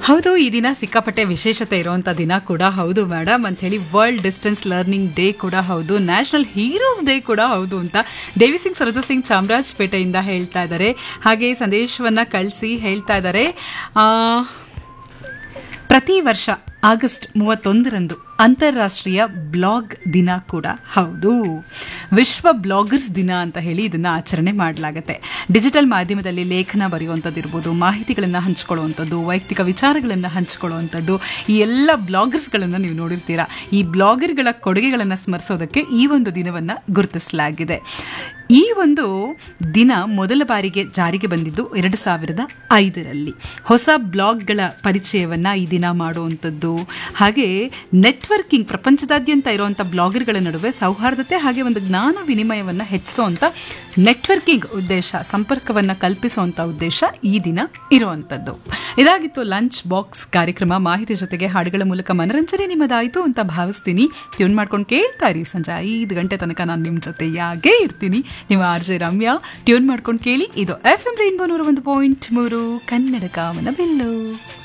ಹೌದು ಈ ದಿನ ಸಿಕ್ಕಾಪಟ್ಟೆ ವಿಶೇಷತೆ ಇರುವಂತ ದಿನ ಕೂಡ ಹೌದು ಮೇಡಮ್ ಅಂತ ಹೇಳಿ ವರ್ಲ್ಡ್ ಡಿಸ್ಟೆನ್ಸ್ ಲರ್ನಿಂಗ್ ಡೇ ಕೂಡ ಹೌದು ನ್ಯಾಷನಲ್ ಹೀರೋಸ್ ಡೇ ಕೂಡ ಹೌದು ಅಂತ ದೇವಿ ಸಿಂಗ್ ಸರೋಜ ಸಿಂಗ್ ಚಾಮರಾಜಪೇಟೆಯಿಂದ ಹೇಳ್ತಾ ಇದ್ದಾರೆ ಹಾಗೆ ಸಂದೇಶವನ್ನ ಕಳಿಸಿ ಹೇಳ್ತಾ ಇದ್ದಾರೆ ಆ, ಪ್ರತಿ ವರ್ಷ ಆಗಸ್ಟ್ ಮೂವತ್ತೊಂದರಂದು ಅಂತಾರಾಷ್ಟ್ರೀಯ ಬ್ಲಾಗ್ ದಿನ ಕೂಡ ಹೌದು ವಿಶ್ವ ಬ್ಲಾಗರ್ಸ್ ದಿನ ಅಂತ ಹೇಳಿ ಇದನ್ನ ಆಚರಣೆ ಮಾಡಲಾಗುತ್ತೆ ಡಿಜಿಟಲ್ ಮಾಧ್ಯಮದಲ್ಲಿ ಲೇಖನ ಬರೆಯುವಂಥದ್ದು ಇರ್ಬೋದು ಮಾಹಿತಿಗಳನ್ನು ಹಂಚ್ಕೊಳ್ಳುವಂಥದ್ದು ವೈಯಕ್ತಿಕ ವಿಚಾರಗಳನ್ನು ಹಂಚ್ಕೊಳ್ಳುವಂಥದ್ದು ಈ ಎಲ್ಲ ಬ್ಲಾಗರ್ಸ್ಗಳನ್ನು ನೀವು ನೋಡಿರ್ತೀರಾ ಈ ಬ್ಲಾಗರ್ಗಳ ಕೊಡುಗೆಗಳನ್ನು ಸ್ಮರಿಸೋದಕ್ಕೆ ಈ ಒಂದು ದಿನವನ್ನು ಗುರುತಿಸಲಾಗಿದೆ ಈ ಒಂದು ದಿನ ಮೊದಲ ಬಾರಿಗೆ ಜಾರಿಗೆ ಬಂದಿದ್ದು ಎರಡು ಸಾವಿರದ ಐದರಲ್ಲಿ ಹೊಸ ಬ್ಲಾಗ್ಗಳ ಪರಿಚಯವನ್ನ ಈ ದಿನ ಮಾಡುವಂಥದ್ದು ಹಾಗೆ ನೆಟ್ವರ್ಕಿಂಗ್ ಪ್ರಪಂಚದಾದ್ಯಂತ ಇರುವಂಥ ಬ್ಲಾಗರ್ಗಳ ನಡುವೆ ಸೌಹಾರ್ದತೆ ಹಾಗೆ ಒಂದು ಜ್ಞಾನ ವಿನಿಮಯವನ್ನು ಹೆಚ್ಚಿಸುವಂಥ ನೆಟ್ವರ್ಕಿಂಗ್ ಉದ್ದೇಶ ಸಂಪರ್ಕವನ್ನು ಕಲ್ಪಿಸುವಂಥ ಉದ್ದೇಶ ಈ ದಿನ ಇರುವಂಥದ್ದು ಇದಾಗಿತ್ತು ಲಂಚ್ ಬಾಕ್ಸ್ ಕಾರ್ಯಕ್ರಮ ಮಾಹಿತಿ ಜೊತೆಗೆ ಹಾಡುಗಳ ಮೂಲಕ ಮನರಂಜನೆ ನಿಮ್ಮದಾಯಿತು ಅಂತ ಭಾವಿಸ್ತೀನಿ ಟ್ಯೂನ್ ಮಾಡ್ಕೊಂಡು ಕೇಳ್ತಾ ಇರಿ ಸಂಜೆ ಐದು ಗಂಟೆ ತನಕ ನಾನು ನಿಮ್ಮ ಜೊತೆ ಯಾಕೆ ಇರ್ತೀನಿ ನಿಮ್ಮ ಆರ್ ಜೆ ರಮ್ಯಾ ಟ್ಯೂನ್ ಮಾಡ್ಕೊಂಡು ಕೇಳಿ ಇದು ಎಫ್ ಎಂ ರೈನ್ಬೋ ನೂರ ಒಂದು ಪಾಯಿಂಟ್ ಮೂರು ಕನ್ನಡ ಕಾಮನ ಬೆಲ್ಲು